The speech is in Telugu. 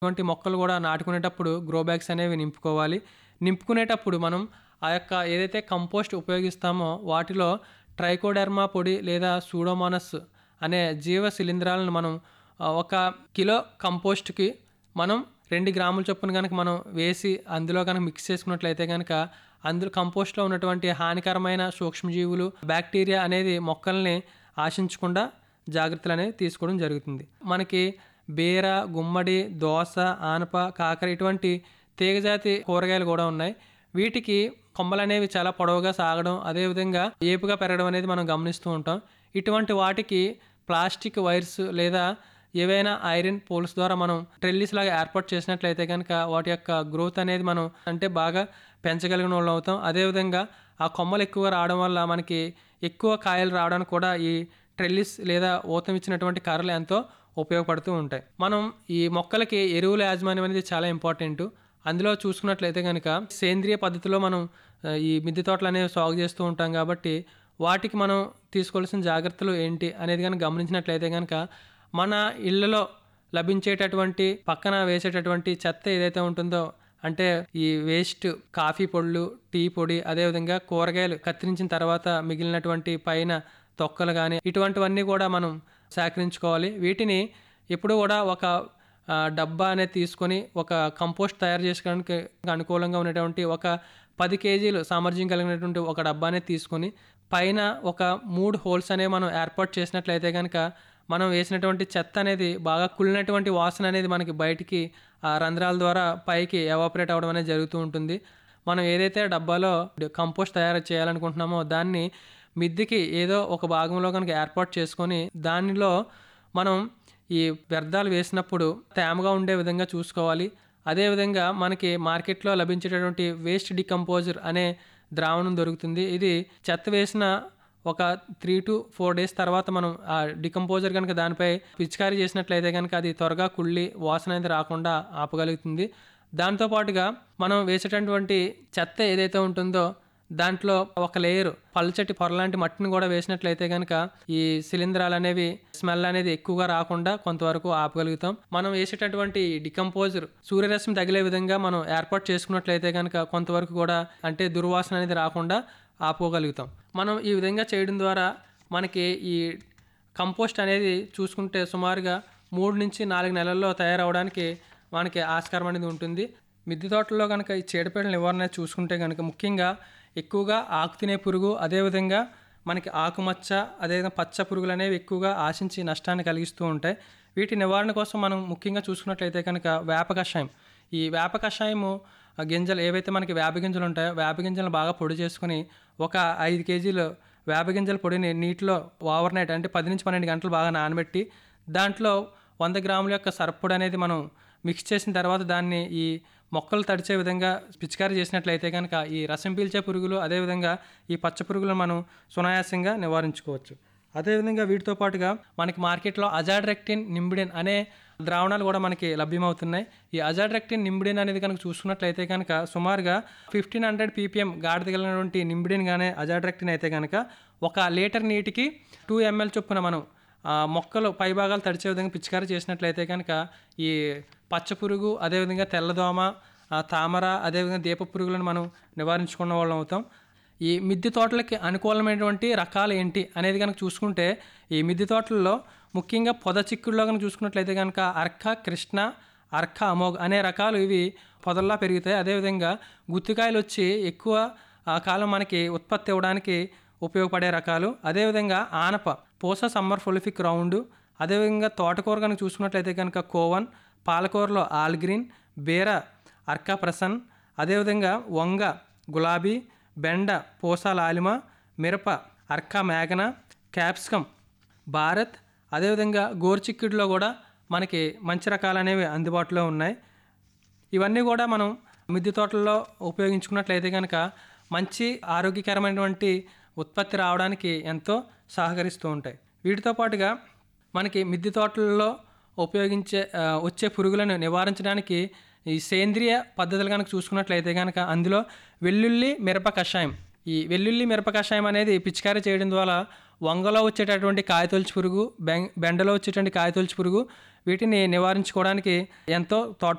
ఇటువంటి మొక్కలు కూడా నాటుకునేటప్పుడు గ్రో బ్యాగ్స్ అనేవి నింపుకోవాలి నింపుకునేటప్పుడు మనం ఆ యొక్క ఏదైతే కంపోస్ట్ ఉపయోగిస్తామో వాటిలో ట్రైకోడెర్మా పొడి లేదా సూడోమోనస్ అనే జీవ శిలీంధ్రాలను మనం ఆ, ఒక కిలో కంపోస్ట్కి మనం రెండు గ్రాముల చొప్పున కనుక మనం వేసి అందులో కనుక మిక్స్ చేసుకున్నట్లయితే కనుక అందులో కంపోస్ట్లో ఉన్నటువంటి హానికరమైన సూక్ష్మజీవులు బ్యాక్టీరియా అనేది మొక్కల్ని ఆశించకుండా జాగ్రత్తలు అనేవి తీసుకోవడం జరుగుతుంది మనకి బీర గుమ్మడి దోస ఆనప కాకర ఇటువంటి తీగజాతి కూరగాయలు కూడా ఉన్నాయి వీటికి కొమ్మలు అనేవి చాలా పొడవుగా సాగడం అదేవిధంగా ఏపుగా పెరగడం అనేది మనం గమనిస్తూ ఉంటాం ఇటువంటి వాటికి ప్లాస్టిక్ వైర్స్ లేదా ఏవైనా ఐరన్ పోల్స్ ద్వారా మనం ట్రెల్లిస్ లాగా ఏర్పాటు చేసినట్లయితే కనుక వాటి యొక్క గ్రోత్ అనేది మనం అంటే బాగా పెంచగలిగిన వాళ్ళు అవుతాం అదేవిధంగా ఆ కొమ్మలు ఎక్కువ రావడం వల్ల మనకి ఎక్కువ కాయలు రావడానికి కూడా ఈ ట్రెల్లిస్ లేదా ఊతం ఇచ్చినటువంటి కర్రలు ఎంతో ఉపయోగపడుతూ ఉంటాయి మనం ఈ మొక్కలకి ఎరువుల యాజమాన్యం అనేది చాలా ఇంపార్టెంట్ అందులో చూసుకున్నట్లయితే కనుక సేంద్రియ పద్ధతిలో మనం ఆ, ఈ మిద్దె తోటలు అనేవి సాగు చేస్తూ ఉంటాం కాబట్టి వాటికి మనం తీసుకోవాల్సిన జాగ్రత్తలు ఏంటి అనేది కనుక గమనించినట్లయితే కనుక మన ఇళ్ళలో లభించేటటువంటి పక్కన వేసేటటువంటి చెత్త ఏదైతే ఉంటుందో అంటే ఈ వేస్ట్ కాఫీ పొడులు టీ పొడి అదేవిధంగా కూరగాయలు కత్తిరించిన తర్వాత మిగిలినటువంటి పైన తొక్కలు కానీ ఇటువంటివన్నీ కూడా మనం సేకరించుకోవాలి వీటిని ఎప్పుడు కూడా ఒక ఆ, డబ్బా అనేది తీసుకొని ఒక కంపోస్ట్ తయారు చేసుకోవడానికి అనుకూలంగా ఉన్నటువంటి ఒక పది కేజీలు సామర్థ్యం కలిగినటువంటి ఒక డబ్బా అనేది తీసుకొని పైన ఒక మూడు హోల్స్ అనేవి మనం ఏర్పాటు చేసినట్లయితే కనుక మనం వేసినటువంటి చెత్త అనేది బాగా కుళ్ళినటువంటి వాసన అనేది మనకి బయటికి ఆ రంధ్రాల ద్వారా పైకి ఎవాపరేట్ అవ్వడం అనేది జరుగుతూ ఉంటుంది మనం ఏదైతే డబ్బాలో కంపోస్ట్ తయారు చేయాలనుకుంటున్నామో దాన్ని మిద్దికి ఏదో ఒక భాగంలో కనుక ఏర్పాటు చేసుకొని దానిలో మనం ఈ వ్యర్థాలు వేసినప్పుడు తేమగా ఉండే విధంగా చూసుకోవాలి అదేవిధంగా మనకి మార్కెట్లో లభించేటటువంటి వేస్ట్ డికంపోజర్ అనే ద్రావణం దొరుకుతుంది ఇది చెత్త వేసిన ఒక త్రీ టు ఫోర్ డేస్ తర్వాత మనం ఆ డికంపోజర్ కనుక దానిపై పిచికారీ చేసినట్లయితే కనుక అది త్వరగా కుళ్ళి వాసన అనేది రాకుండా ఆపగలుగుతుంది దాంతోపాటుగా మనం వేసేటటువంటి చెత్త ఏదైతే ఉంటుందో దాంట్లో ఒక లేయర్ పల్చటి పొరలాంటి మట్టిని కూడా వేసినట్లయితే కనుక ఈ శిలీంధ్రాలు అనేవి స్మెల్ అనేది ఎక్కువగా రాకుండా కొంతవరకు ఆపగలుగుతాం మనం వేసేటటువంటి డికంపోజర్ సూర్యరశ్మి తగిలే విధంగా మనం ఏర్పాటు చేసుకున్నట్లయితే కనుక కొంతవరకు కూడా అంటే దుర్వాసన అనేది రాకుండా ఆపుకోగలుగుతాం మనం ఈ విధంగా చేయడం ద్వారా మనకి ఈ కంపోస్ట్ అనేది చూసుకుంటే సుమారుగా మూడు నుంచి నాలుగు నెలల్లో తయారవడానికి మనకి ఆస్కారం అనేది ఉంటుంది మిద్దె తోటల్లో కనుక ఈ చీడపీడల నివారణ చూసుకుంటే కనుక ముఖ్యంగా ఎక్కువగా ఆకు తినే పురుగు అదేవిధంగా మనకి ఆకుమచ్చ అదేవిధంగా పచ్చ పురుగులు అనేవి ఎక్కువగా ఆశించి నష్టాన్ని కలిగిస్తూ ఉంటాయి వీటి నివారణ కోసం మనం ముఖ్యంగా చూసుకున్నట్లయితే కనుక వేప కషాయం ఈ వేప కషాయము ఆ గింజలు ఏవైతే మనకి వేప గింజలు ఉంటాయో వేప గింజలను బాగా పొడి చేసుకుని ఒక ఐదు కేజీలు వేప గింజల పొడిని నీటిలో ఓవర్ నైట్ అంటే పది నుంచి పన్నెండు గంటలు బాగా నానబెట్టి దాంట్లో వంద గ్రాముల యొక్క సరప్పొడి అనేది మనం మిక్స్ చేసిన తర్వాత దాన్ని ఈ మొక్కలు తడిచే విధంగా పిచికారీ చేసినట్లయితే కనుక ఈ రసం పీల్చే పురుగులు అదేవిధంగా ఈ పచ్చ పురుగులను మనం సునాయాసంగా నివారించుకోవచ్చు అదేవిధంగా వీటితో పాటుగా మనకి మార్కెట్లో అజాడ్రెక్టిన్ నింబిడిన్ అనే ద్రావణాలు కూడా మనకి లభ్యమవుతున్నాయి ఈ అజాడ్రెక్టిన్ నింబిడిన్ అనేది కనుక చూసుకున్నట్లయితే కనుక సుమారుగా ఫిఫ్టీన్ హండ్రెడ్ పీపీఎం గాఢత కలిగినటువంటి నింబిడిన్ కానీ అజాడ్రెక్టిన్ అయితే కనుక ఒక లీటర్ నీటికి టూ ఎంఎల్ చొప్పున మనం ఆ మొక్కలు పైభాగాలు తడిచే విధంగా పిచికారీ చేసినట్లయితే కనుక ఈ పచ్చ పురుగు అదేవిధంగా తెల్లదోమ ఆ తామర అదేవిధంగా దీప పురుగులను మనం నివారించుకున్న వాళ్ళం అవుతాం ఈ మిద్దె తోటలకి అనుకూలమైనటువంటి రకాలు ఏంటి అనేది కనుక చూసుకుంటే ఈ మిద్దె తోటల్లో ముఖ్యంగా పొద చిక్కుడులో కనుక చూసుకున్నట్లయితే కనుక అర్క కృష్ణ అర్క అమోఘ్ అనే రకాలు ఇవి పొదల్లా పెరుగుతాయి అదేవిధంగా గుత్తికాయలు వచ్చి ఎక్కువ ఆ కాలం మనకి ఉత్పత్తి ఇవ్వడానికి ఉపయోగపడే రకాలు అదేవిధంగా ఆనప పోస సమ్మర్ ఫొలిఫిక్ రౌండ్ అదేవిధంగా తోటకూర కనుక చూసుకున్నట్లయితే కనుక కోవన్ పాలకూరలో ఆల్గ్రీన్ బీర అర్కా ప్రసన్ అదేవిధంగా వంగ గులాబీ బెండ పూస లాలిమ మిరప అర్కా మేఘన క్యాప్సికమ్ భారత్ అదేవిధంగా గోర్చిక్కుడులో కూడా మనకి మంచి రకాలు అనేవి అందుబాటులో ఉన్నాయి ఇవన్నీ కూడా మనం మిద్దె తోటల్లో ఉపయోగించుకున్నట్లయితే కనుక మంచి ఆరోగ్యకరమైనటువంటి ఉత్పత్తి రావడానికి ఎంతో సహకరిస్తూ ఉంటాయి వీటితో పాటుగా మనకి మిద్దె తోటల్లో ఉపయోగించే ఆ, వచ్చే పురుగులను నివారించడానికి ఈ సేంద్రియ పద్ధతులు కనుక చూసుకున్నట్లయితే కనుక అందులో వెల్లుల్లి మిరప కషాయం ఈ వెల్లుల్లి మిరప కషాయం అనేది పిచికారీ చేయడం ద్వారా వంగలో వచ్చేటటువంటి కాయతొలుచు పురుగు బెం బెండలో వచ్చేటువంటి కాయతొలుచు పురుగు వీటిని నివారించుకోవడానికి ఎంతో తోడ్పడుతుంది